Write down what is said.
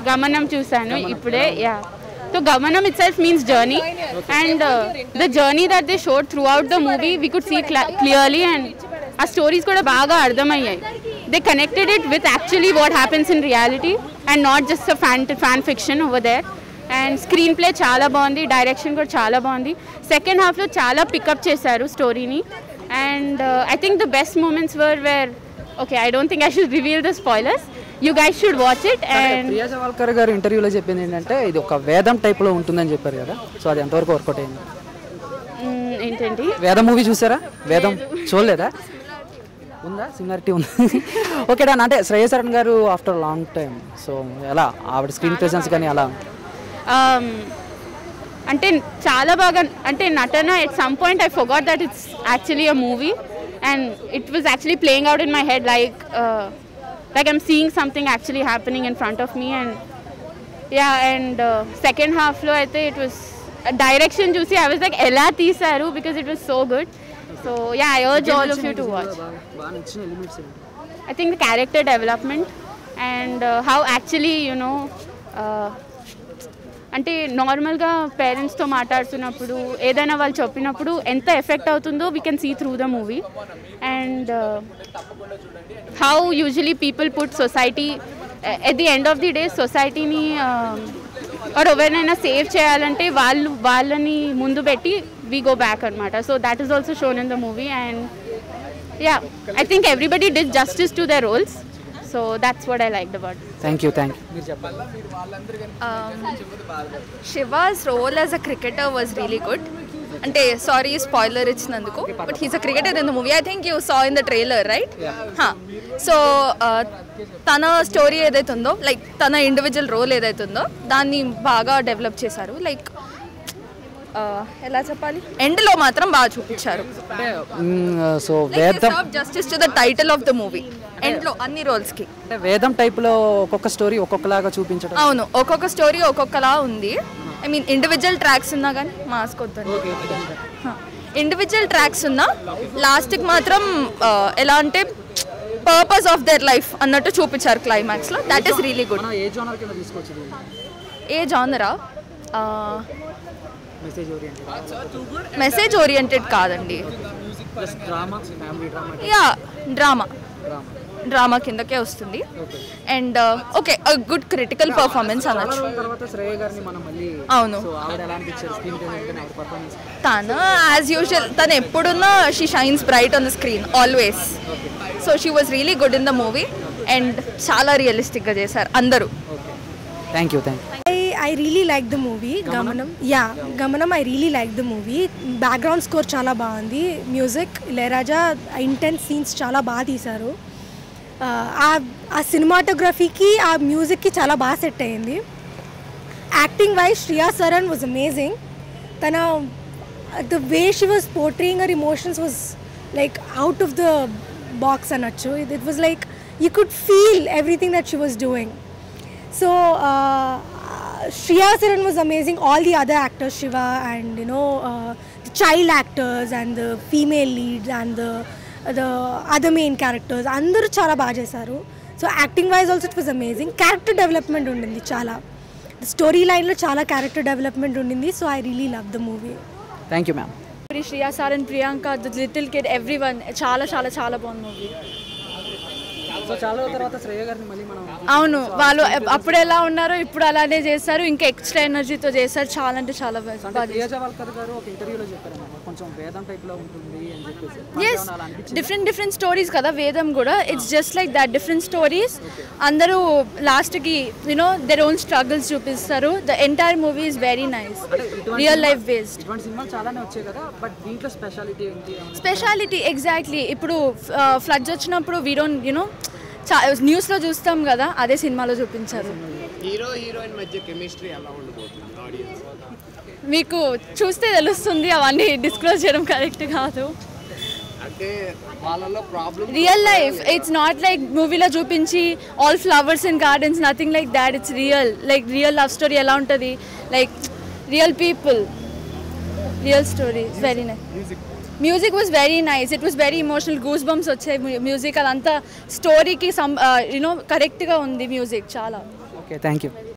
గమనం చూసాను ఇప్పుడే yeah so Gamanam itself means journey and the journey that they showed throughout the movie we could see clearly and uh stories కూడా బాగా అర్థమయ్యాయి they connected it with actually what happens in reality and not just a fan fan fiction over there and screenplay చాలా బాగుంది direction కూడా చాలా బాగుంది second హాఫ్లో చాలా పికప్ చేశారు స్టోరీని and I think the best moments were where okay I don't think I should reveal the spoilers you guys should watch it and Priya Jawalkar garu ఇంటర్వ్యూలో చెప్పింది ఏంటంటే ఇది ఒక వేదం టైప్లో ఉంటుందని చెప్పారు కదా సో అది ఎంతవరకు వర్కౌట్ అయింది ఏంటండి వేదం మూవీ చూసారా వేదం చూడలేదా ఉందా సిమిలారిటీ ఉంది ఓకే డాన్ అంటే శ్రేయస్ చరణ్ గారు ఆఫ్టర్ లాంగ్ టైం సో ఎలా ఆవిడ స్క్రీన్ ప్రెసెన్స్ కానీ అలా um, అంటే చాలా బాగా అంటే నటన at some point I forgot that it's actually a movie and it was actually playing out in my head like like I'm seeing something actually happening in front of me and yeah and second హాఫ్లో అయితే it was direction చూసి I was like ఎలా తీశారు because it was so good so yeah I urge all of you to watch I think the character development and uh, how actually you know uh, అంటే నార్మల్గా పేరెంట్స్తో మాట్లాడుతున్నప్పుడు ఏదైనా వాళ్ళు చెప్పినప్పుడు ఎంత ఎఫెక్ట్ అవుతుందో we can see through the movie and how usually people put society at the end of the day సొసైటీని ఆర్ ఎవరినైనా సేవ్ చేయాలంటే వాళ్ళు వాళ్ళని ముందు పెట్టి వీ గో బ్యాక్ అనమాట so that is also shown in the movie and yeah i think everybody did justice to their roles so that's what i liked about it thank you thank you మీరు చెప్పాలి Shiva's role as a cricketer was really good. అంటే sorry spoiler ఇచ్చినందుకు but he's a cricketer in the movie I think you saw in the trailer right so తన story ఏదైతే ఉందో like తన individual role ఏదైతే ఉందో దాన్ని బాగా డెవలప్ చేశారు లైక్ ఎలా చెప్పాలి ఎండ్లో మాత్రం బాగా చూపించారు అంటే సో వేదం justice to the title of the movie ఎండ్లో అన్ని రోల్స్కి అంటే వేదం టైప్లో ఒక్కొక్క స్టోరీ ఒక్కొక్కలాగా చూపించడం అవును ఒక్కొక్క స్టోరీ ఒక్కొక్కలా ఉంది ఐ మీన్ ఇండివిజువల్ ట్రాక్స్ ఉన్నా కానీ మాస్క్ వద్దండి ఇండివిజువల్ ట్రాక్స్ ఉన్నా లాస్ట్కి మాత్రం ఆ, ఎలా అంటే పర్పస్ ఆఫ్ దర్ లైఫ్ అన్నట్టు చూపించారు క్లైమాక్స్లో దట్ ఈస్ రియలీ గుడ్ మన ఏ జోనర్ కింద తీసుకోవచ్చు ఏ జానరా మెసేజ్ ఓరియంటెడ్ మెసేజ్ ఓరియంటెడ్ కాదండి plus drama family drama yeah drama drama drama కిందకే వస్తుంది okay and okay good critical performance అనొచ్చు తర్వాత శ్రేయ గారిని మనం మళ్ళీ అవును సో ఆవిడ ఎలా అనిపించారు స్క్రీన్ ప్రెజెంట్ ఆవిడ పర్ఫార్మెన్స్ తను యాజ్ యూజువల్ తను ఎప్పుడున్నా she shines bright on the screen always so she was really good in the movie and చాలా రియలిస్టిక్గా చేశారు అందరూ okay thank you thank you I, I really like the movie Gamanam yeah Gamanam I really like the movie background score చాలా బాగుంది music Ilaiyaraaja intense scenes చాలా బాగా తీశారు Uh, ఆ ఆ సినిమాటోగ్రఫీకి ఆ మ్యూజిక్కి చాలా బాగా సెట్ అయింది acting wise Shriya Saran was amazing తన the way she was portraying her emotions was like out of the box అనొచ్చు it was like you could feel everything that she was doing So uh, Shreya Saran was amazing. All the other actors, Shiva and you know uh, the child actors and the female leads and the the other main characters, అందరూ చాలా బాగా చేశారు so acting wise also it was amazing character development ఉండింది చాలా story లైన్లో చాలా character development ఉండింది so I really love the movie thank you ma'am Shriya Saran Priyanka the little kid everyone చాలా చాలా చాలా బాగుంది మూవీ సో చాలా తర్వాత శ్రేయ గారిని మళ్ళీ మనం అవును వాళ్ళు అప్పుడు ఎలా ఉన్నారో ఇప్పుడు అలానే చేస్తారు ఇంకా ఎక్స్ట్రా ఎనర్జీతో చేస్తారు చాలా అంటే చాలా బాగా అంటే ప్రియా జవాల్కర్ గారు ఒక ఇంటర్వ్యూలో చెప్పారు అన్నమాట కొంచెం వేదం టైప్లో ఉంటుంది అని చెప్పేసి మనకి ఎస్ ఏమన్నా అలా అనిపించిందా? డిఫరెంట్ డిఫరెంట్ స్టోరీస్ కదా వేదం కూడా it's just like that different stories అందరూ లాస్ట్కి యూనో దెర్ ఓన్ స్ట్రగుల్స్ చూపిస్తారు the entire movie is very nice అంటే ఇటువంటి రియల్ సినిమా- లైఫ్ బేస్డ్ ఇటువంటి సినిమాలు చాలానే వచ్చాయి కదా బట్ దీంట్లో స్పెషాలిటీ ఏంటి ఏమన్నా? స్పెషాలిటీ ఎగ్జాక్ట్లీ ఇప్పుడు ఫ్లడ్స్ వచ్చినప్పుడు వీ డోంట్ యూనో చా న్యూస్లో చూస్తాం కదా అదే సినిమాలో చూపించారు హీరో హీరోయిన్ మధ్య కెమిస్ట్రీ ఎలా ఉండబోతుంది ఆడియన్స్ మీకు చూస్తే తెలుస్తుంది అవన్నీ డిస్క్లోజ్ చేయడం కరెక్ట్ కాదు అంటే వాళ్ళలో problem real life it's not like మూవీలో చూపించి all flowers and gardens nothing like that it's real like real love story ఎలా ఉంటుంది like real people real story very nice music was very nice it was very emotional goose bumps వచ్చాయి music అదంతా స్టోరీకి some you know కరెక్ట్గా ఉంది music చాలా okay thank you